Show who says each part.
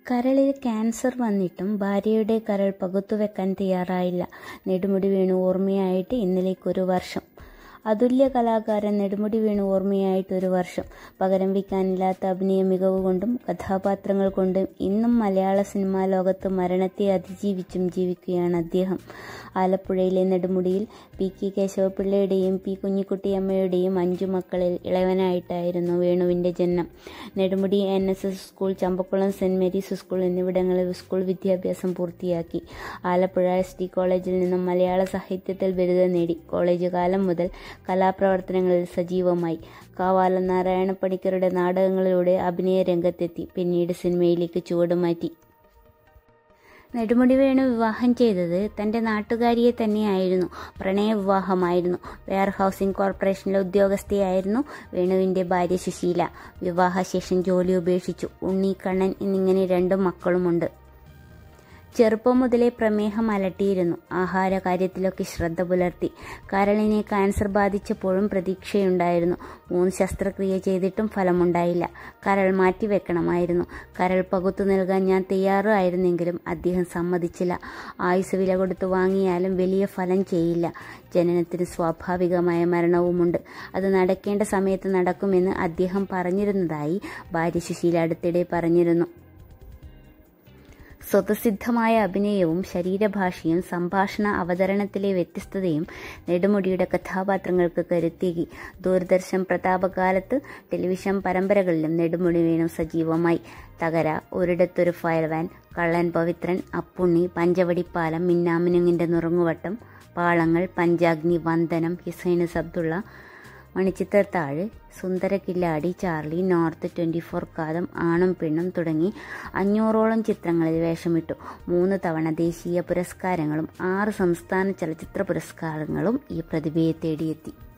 Speaker 1: കരളിൽ ക്യാൻസർ വന്നിട്ടും ഭാര്യയുടെ കരൾ പകുത്തുവെക്കാൻ തയ്യാറായില്ല നെടുമുടി വേണു ഓർമ്മയായിട്ട് ഇന്നലേക്കൊരു വർഷം അതുല്യ കലാകാരൻ നെടുമുടി വേണു ഓർമ്മയായിട്ട് ഒരു വർഷം പകരം വയ്ക്കാനില്ലാത്ത അഭിനയ മികവ് കൊണ്ടും കഥാപാത്രങ്ങൾ കൊണ്ടും ഇന്നും മലയാള സിനിമാ ലോകത്ത് മരണത്തെ അതിജീവിച്ചും ജീവിക്കുകയാണ് അദ്ദേഹം ആലപ്പുഴയിലെ നെടുമുടിയിൽ പി കെ കേശവപിള്ളയുടെയും പി കുഞ്ഞിക്കുട്ടിയമ്മയുടെയും അഞ്ചു മക്കളിൽ ഇളവനായിട്ടായിരുന്നു വേണുവിൻ്റെ ജനനം Nedumudi N S S school Champakulam Saint Mary's school എന്നിവിടങ്ങളിൽ സ്കൂൾ വിദ്യാഭ്യാസം പൂർത്തിയാക്കി ആലപ്പുഴ എസ് ഡി കോളേജിൽ നിന്നും മലയാള സാഹിത്യത്തിൽ ബിരുദം നേടി കോളേജ് കാലം മുതൽ കലാപ്രവർത്തനങ്ങളിൽ സജീവമായി കാവാലം നാരായണ പണിക്കരുടെ നാടകങ്ങളിലൂടെ അഭിനയ രംഗത്തെത്തി പിന്നീട് സിനിമയിലേക്ക് ചുവടുമാറ്റി നെടുമുടി വേണു വിവാഹം ചെയ്തത് തന്റെ നാട്ടുകാരിയെ തന്നെയായിരുന്നു പ്രണയ വിവാഹമായിരുന്നു വെയർ ഹൗസിംഗ് കോർപ്പറേഷനിലെ ഉദ്യോഗസ്ഥയായിരുന്നു വേണുവിന്റെ ഭാര്യ സുശീല വിവാഹശേഷം ജോലി ഉപേക്ഷിച്ചു ഉണ്ണി കണ്ണൻ എന്നിങ്ങനെ രണ്ടു മക്കളുമുണ്ട് ചെറുപ്പം മുതലേ പ്രമേഹം അലട്ടിയിരുന്നു ആഹാര കാര്യത്തിലൊക്കെ ശ്രദ്ധ പുലർത്തി കരളിനെ ക്യാൻസർ ബാധിച്ചപ്പോഴും പ്രതീക്ഷയുണ്ടായിരുന്നു മൂന്ന് ശസ്ത്രക്രിയ ചെയ്തിട്ടും ഫലമുണ്ടായില്ല കരൾ മാറ്റിവെക്കണമായിരുന്നു കരൾ പകുത്തു നൽകാൻ ഞാൻ തയ്യാറായിരുന്നെങ്കിലും അദ്ദേഹം സമ്മതിച്ചില്ല ആയുസ് വില കൊടുത്ത് വാങ്ങിയാലും വലിയ ഫലം ചെയ്യില്ല ജനനത്തിന് സ്വാഭാവികമായ മരണവുമുണ്ട് അത് നടക്കേണ്ട സമയത്ത് നടക്കുമെന്ന് അദ്ദേഹം പറഞ്ഞിരുന്നതായി ഭാര്യ സുശീല അടുത്തിടെ പറഞ്ഞിരുന്നു സ്വതസിദ്ധമായ അഭിനയവും ശരീരഭാഷയും സംഭാഷണ അവതരണത്തിലെ വ്യത്യസ്തതയും നെടുമുടിയുടെ കഥാപാത്രങ്ങൾക്ക് കരുത്തേകി ദൂരദർശൻ പ്രതാപകാലത്ത് ടെലിവിഷൻ പരമ്പരകളിലും നെടുമുടി വേണു സജീവമായി തകര ഒരിടത്തൊരു ഫയർ വാൻ കള്ളൻ പവിത്രൻ അപ്പുണ്ണി പഞ്ചവടിപ്പാലം മിന്നാമിനുങ്ങിന്റെ നുറുങ്ങുവട്ടം പാളങ്ങൾ പഞ്ചാഗ്നി വന്ദനം ഹിസൈന് Abdullah Manichitrathazhu Sundara Killadi Charlie north twenty four Kaatham Aanum Pennum തുടങ്ങി അഞ്ഞൂറോളം ചിത്രങ്ങളിൽ വേഷമിട്ടു മൂന്ന് തവണ ദേശീയ പുരസ്കാരങ്ങളും ആറ് സംസ്ഥാന ചലച്ചിത്ര പുരസ്കാരങ്ങളും ഈ പ്രതിഭയെ തേടിയെത്തി